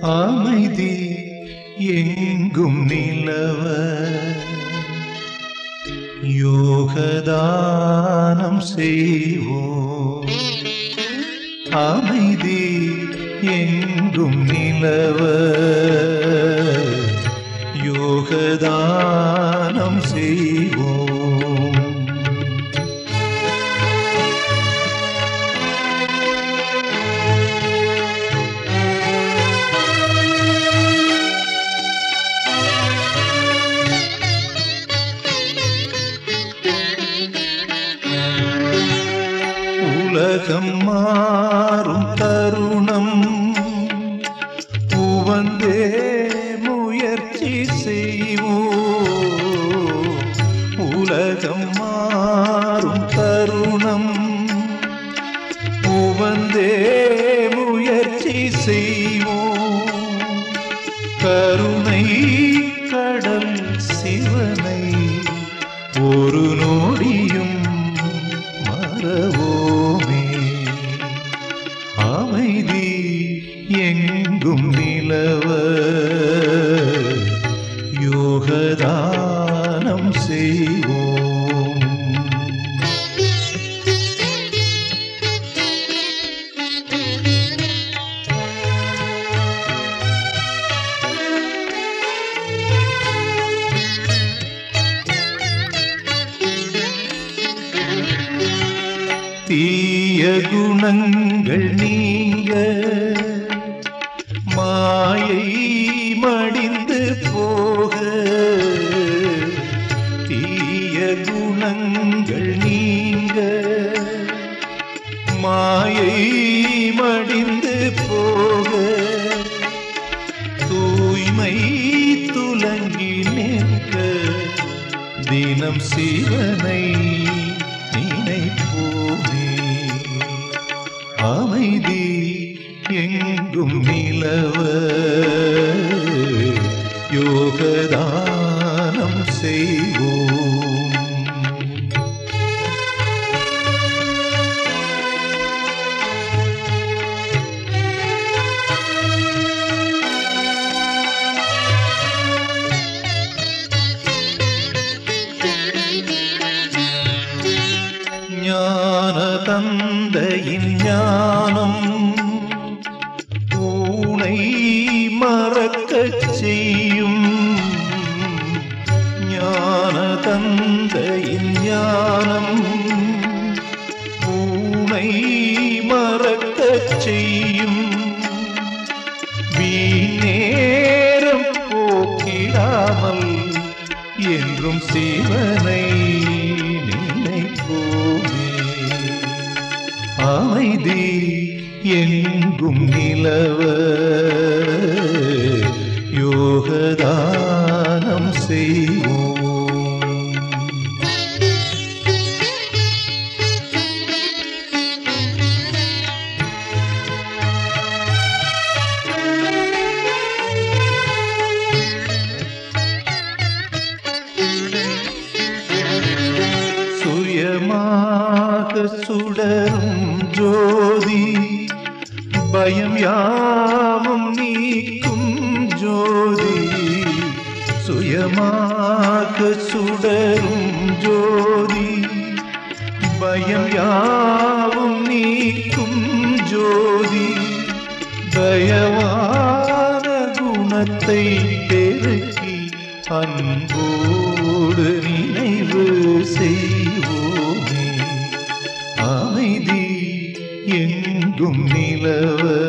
அமைதி எங்கும் நிலவ யோகதானம் செய்வோம் அமைதி எங்கும் நிலவ யோகதானம் செய்வோம் உலகம் மாறும் தருணம் உவந்தே முயற்சி செய்வோம் உலகம் மாறும் தருணம் உவந்தே முயற்சி செய்வோம் கருணை கடல் சிவனை ஒரு நொடியும் மறவோமே அமைதி எங்கும் நிலவ யோகதானம் செய்வோம் தீய குணங்கள் நீங்க மாயை மடிந்து போக தீய குணங்கள் நீங்க மாயை மடிந்து போக தூய்மை துலங்கி நிற்க தினம் சிவனை நினைப்போமே அமைதி எங்கும் நிலவ யோகதானம் செய்வோம் ஞான தந்தையின் ஞானம் ஊனை மறக்கச் செய்யும் ஞான தந்தையின் ஞானம் ஊனை மறக்கச் செய்யும் வீணேரம் போக்கிடாமல் என்றும் சிவனை நினைப்போமே அமைதி எங்கும் நிலவ யோகதானம் செய்வோம் சுயமாக சுடரும் ஜோதி பயம் யாவும் நீக்கும் ஜோதி சுயமாக சுடரும் ஜோதி பயம் யாவும் நீக்கும் ஜோதி தயவான குணத்தை பெருக்கி அன்போடு நினைவு செய்வோமே அமைதி எங்கும் நிலவ